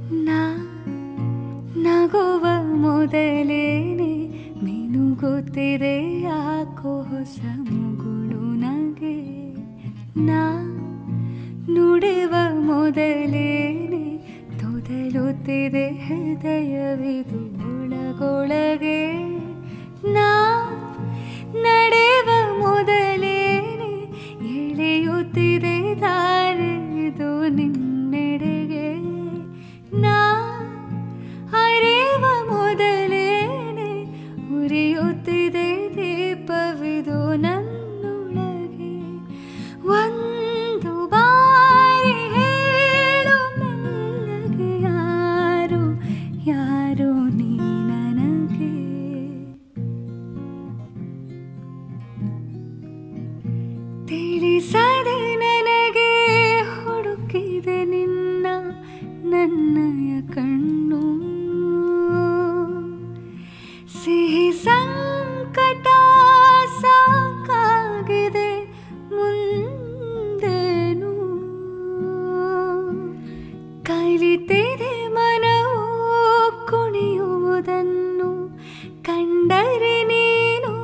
ನಾ ನಗುವ ಮೊದಲೇನೆ ಮಿನುಗುತ್ತಿದೆ ಯಾಕೋ ಹೊಸ ಮುಗುಳು ನಗೆ ನಾ ನುಡಿವ ಮೊದಲೇನೆ ತೊದಲುತ್ತಿದೆ ಹೃದಯವಿದು ಒಳಗೊಳಗೆ ನಾ ನಡೆವ ಮೊದಲೇನೆ ಎಳೆಯುತ್ತಿದೆ ದಾರಿದು ನಿನ್ನೆಡೆಗೆ ನಾ ಅರಿವ ಮೊದಲೇನೆ ಉರಿಯುತ್ತಿದೆ ದೀಪವಿದು ನನ್ನೊಳಗೆ ಒಂದು ಬಾರಿ ಹೇಳು ಮೆಲ್ಲಗೆ ಯಾರು ಯಾರು ನೀ ನನಗೆ ತಿಳಿಸದೆ ನನಗೆ ಹುಡುಕಿದೆ ನಿನ್ನ ನನ್ನಯ ಕಣ್ಣು ಸಿಹಿ ಸಂಕಟ ಸಾಕಾಗಿದೆ ಮುಂದೇನು ಕಲಿತಿದೆ ಮನವು ಕುಣಿಯುವುದನ್ನು ಕಂಡರೆ ನೀನು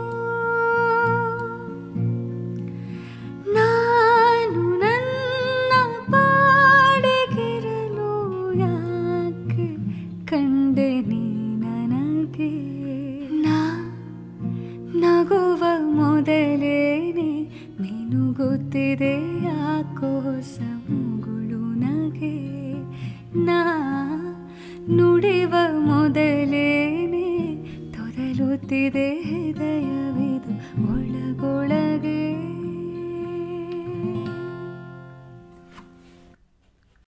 ನಾನು ನನ್ನ ಪಾಡಿಗಿರಲು ಯಾಕೆ ಕಂಡೆ ನೀ ನನಗೆ ನಾ ನಗುವ ಮೊದಲೇನೆ ಮಿನುಗುತ್ತಿದೆ ಯಾಕೋ ಹೊಸ ಮುಗುಳು ನಗೆ ನಾ ನುಡಿವ ಮೊದಲೇನೆ ತೊದಲುತ್ತಿದೆ ಹೃದಯ